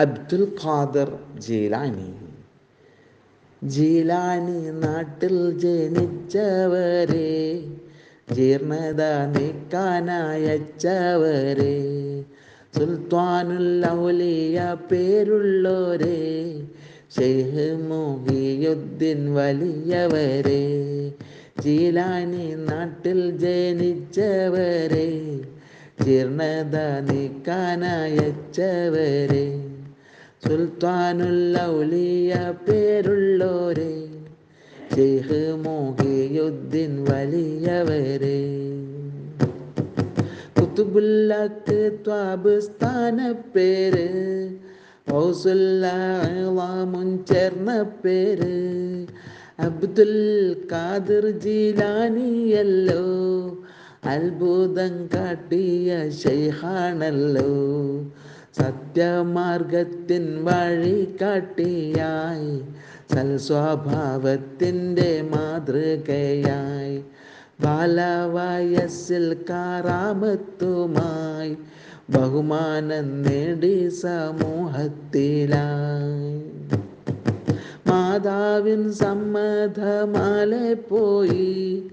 അബ്ദുൽ ഖാദർ ജീലാനി ജീലാനി നാട്ടിൽ ജനിച്ചവരെ ജീർണത നീക്കാനയച്ചവരെ സുൽത്താനുല്ലൗലിയ പേരുള്ളോരെ ഷെയ്ഖ് മുഹിയുദ്ദീൻ വലിയവരെ ജീലാനി നാട്ടിൽ ജനിച്ചവരെ ജീർണത നീക്കാനയച്ചവരെ സുൽത്താനുല്ലൗലിയ പേരുള്ളോരെ ഷെയ്ഖ് മുഹിയുദ്ദീൻ വലിയവരെ കുത്തുബുല്ലക്ക് ത്വാബ് സ്ഥാനപ്പേര് ഔസുല്ലാമുൻ ചേർന്ന പേര് അബ്ദുൽ ഖാദിർ ജീലാനിയല്ലോ അത്ഭുതം കാട്ടിയ ശൈഹാണല്ലോ സത്യമാർഗത്തിൻ വഴി കാട്ടിയായി സൽസ്വഭാവത്തിൻ്റെ മാതൃകയായി ബാലവയസ്സിൽ കാറാമത്തുമായി ബഹുമാനം നേടി സമൂഹത്തിലായി മാതാവിൻ സമ്മതമാലെ പോയി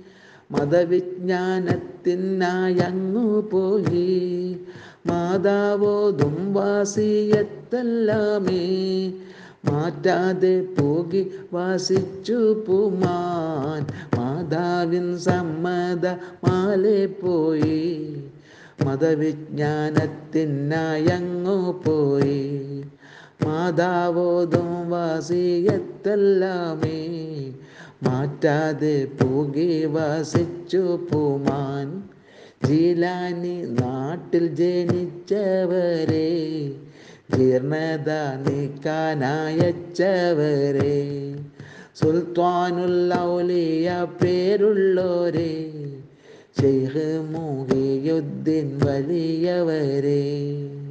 മതവിജ്ഞാനത്തിനായങ്ങു പോയി മാതാവോതും വാസിയത്തെല്ലാമേ മാറ്റാതെ പോകി വാസിച്ചു പുമാൻ മാതാവിൻ സമ്മത മാലെ പോയി മതവിജ്ഞാനത്തിനായങ്ങു പോയി മാതാവോതും വാസിയത്തെല്ലാമേ മാറ്റാതെ പോകി വസിച്ചു പൂമാൻ ജീലാനി നാട്ടിൽ ജനിച്ചവരെ ജീർണത നീക്കാനയച്ചവരെ സുൽത്താനുല്ലൗലിയ പേരുള്ളോരെ ഷെയ്ഖ് മുഹിയുദ്ദീൻ വലിയവരെ